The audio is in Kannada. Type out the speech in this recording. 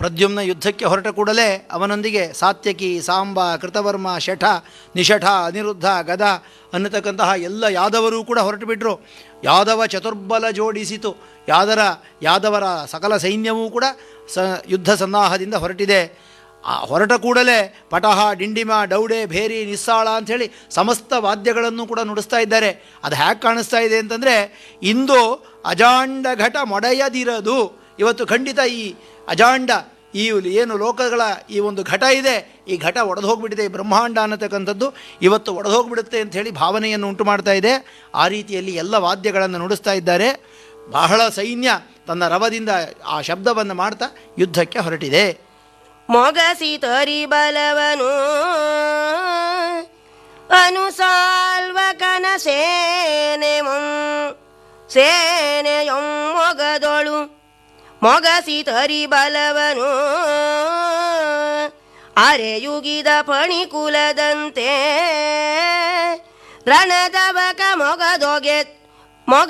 ಪ್ರದ್ಯುಮ್ನ ಯುದ್ಧಕ್ಕೆ ಹೊರಟ ಕೂಡಲೇ ಅವನೊಂದಿಗೆ ಸಾತ್ಯಕಿ ಸಾಂಬ ಕೃತವರ್ಮ ಶಠ ನಿಷಠ ಅನಿರುದ್ಧ ಗದ ಅನ್ನತಕ್ಕಂತಹ ಎಲ್ಲ ಯಾದವರೂ ಕೂಡ ಹೊರಟು ಬಿಟ್ಟರು ಯಾದವ ಚತುರ್ಬಲ ಜೋಡಿಸಿತು ಯಾದರ ಯಾದವರ ಸಕಲ ಸೈನ್ಯವೂ ಕೂಡ ಸ ಯುದ್ಧ ಸನ್ನಾಹದಿಂದ ಹೊರಟಿದೆ ಆ ಹೊರಟ ಕೂಡಲೇ ಪಟಹ ಡಿಂಡಿಮ ಡೌಡೆ ಭೇರಿ ನಿಸ್ಸಾಳ ಅಂಥೇಳಿ ಸಮಸ್ತ ವಾದ್ಯಗಳನ್ನು ಕೂಡ ನುಡಿಸ್ತಾ ಇದ್ದಾರೆ ಅದು ಹ್ಯಾಕೆ ಕಾಣಿಸ್ತಾ ಇದೆ ಅಂತಂದರೆ ಇಂದು ಅಜಾಂಡ ಘಟ ಮೊಡೆಯದಿರದು ಇವತ್ತು ಖಂಡಿತ ಈ ಅಜಾಂಡ ಈ ಏನು ಲೋಕಗಳ ಈ ಒಂದು ಘಟ ಇದೆ ಈ ಘಟ ಒಡೆದು ಹೋಗ್ಬಿಟ್ಟಿದೆ ಈ ಬ್ರಹ್ಮಾಂಡ ಅನ್ನತಕ್ಕಂಥದ್ದು ಇವತ್ತು ಒಡೆದು ಹೋಗ್ಬಿಡುತ್ತೆ ಅಂಥೇಳಿ ಭಾವನೆಯನ್ನು ಉಂಟು ಮಾಡ್ತಾ ಇದೆ ಆ ರೀತಿಯಲ್ಲಿ ಎಲ್ಲ ವಾದ್ಯಗಳನ್ನು ನುಡಿಸ್ತಾ ಇದ್ದಾರೆ ಬಹಳ ಸೈನ್ಯ ತನ್ನ ರವದಿಂದ ಆ ಶಬ್ದವನ್ನು ಮಾಡ್ತಾ ಯುದ್ಧಕ್ಕೆ ಹೊರಟಿದೆ ಮೊಗಸಿ ತರಿ ಬಲವನು ಅನುಸಾಲ್ವಕನ ಸೇನೆಮಂ ಸೇನೆಯಂ ಮೊಗದೊಳು ಮೊಗಸಿ ತರಿ ಬಲವನು ಅರೆಯುಗಿದ ಫಣಿಕುಲದಂತೆ ರಣದವಕ ಮೊಗದೊಗೆ